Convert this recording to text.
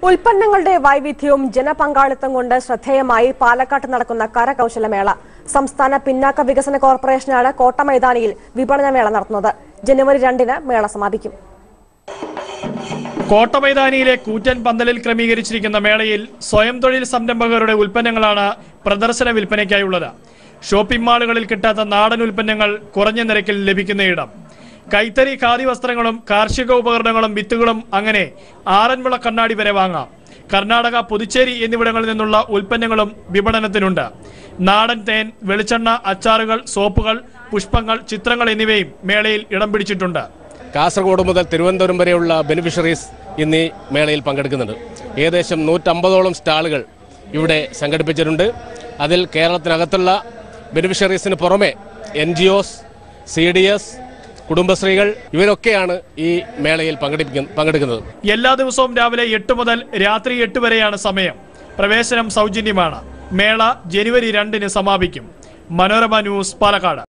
ഉൽപ്പന്നങ്ങളുടെ വൈവിധ്യവും ജനപങ്കാളിത്തം കൊണ്ട് ശ്രദ്ധേയമായി പാലക്കാട്ട് നടക്കുന്ന കരകൗശലമേള സംസ്ഥാന പിന്നാക്ക വികസന കോർപ്പറേഷനാണ് കോട്ട മൈതാനിയിൽ വിപണനമേള നടത്തുന്നത് ജനുവരി രണ്ടിന് മേള സമാപിക്കും കോട്ടമൈതാനിയിലെ കൂറ്റൻ പന്തലിൽ ക്രമീകരിച്ചിരിക്കുന്ന മേളയിൽ സ്വയം തൊഴിൽ സംരംഭകരുടെ ഉൽപ്പന്നങ്ങളാണ് പ്രദർശന വിൽപ്പനയ്ക്കായുള്ളത് ഷോപ്പിംഗ് മാളുകളിൽ കിട്ടാത്ത നാടൻ ഉൽപ്പന്നങ്ങൾ കുറഞ്ഞ നിരക്കിൽ ലഭിക്കുന്ന ഇടം കൈത്തറി ഖാദി വസ്ത്രങ്ങളും കാർഷിക ഉപകരണങ്ങളും വിത്തുകളും അങ്ങനെ ആറന്മുള കണ്ണാടി വരെ വാങ്ങാം കർണാടക പുതുച്ചേരി എന്നിവിടങ്ങളിൽ നിന്നുള്ള ഉൽപ്പന്നങ്ങളും വിപണനത്തിനുണ്ട് നാടൻ തേൻ വെളിച്ചെണ്ണ അച്ചാറുകൾ സോപ്പുകൾ പുഷ്പങ്ങൾ ചിത്രങ്ങൾ എന്നിവയും മേളയിൽ ഇടം പിടിച്ചിട്ടുണ്ട് കാസർഗോഡ് മുതൽ തിരുവനന്തപുരം വരെയുള്ള ബെനിഫിഷ്യറീസ് ഇന്ന് ഈ മേളയിൽ പങ്കെടുക്കുന്നുണ്ട് ഏകദേശം നൂറ്റമ്പതോളം സ്റ്റാളുകൾ ഇവിടെ സംഘടിപ്പിച്ചിട്ടുണ്ട് അതിൽ കേരളത്തിനകത്തുള്ള ബെനിഫിഷ്യറീസിന് പുറമെ N G Os C D S കുടുംബശ്രീകൾ ഇവരൊക്കെയാണ് ഈ മേളയിൽ പങ്കെടുപ്പിക്കുന്ന പങ്കെടുക്കുന്നത് എല്ലാ ദിവസവും രാവിലെ എട്ട് മുതൽ രാത്രി എട്ട് വരെയാണ് സമയം പ്രവേശനം സൗജന്യമാണ് മേള ജനുവരി രണ്ടിന് സമാപിക്കും മനോരമ ന്യൂസ് പാലക്കാട്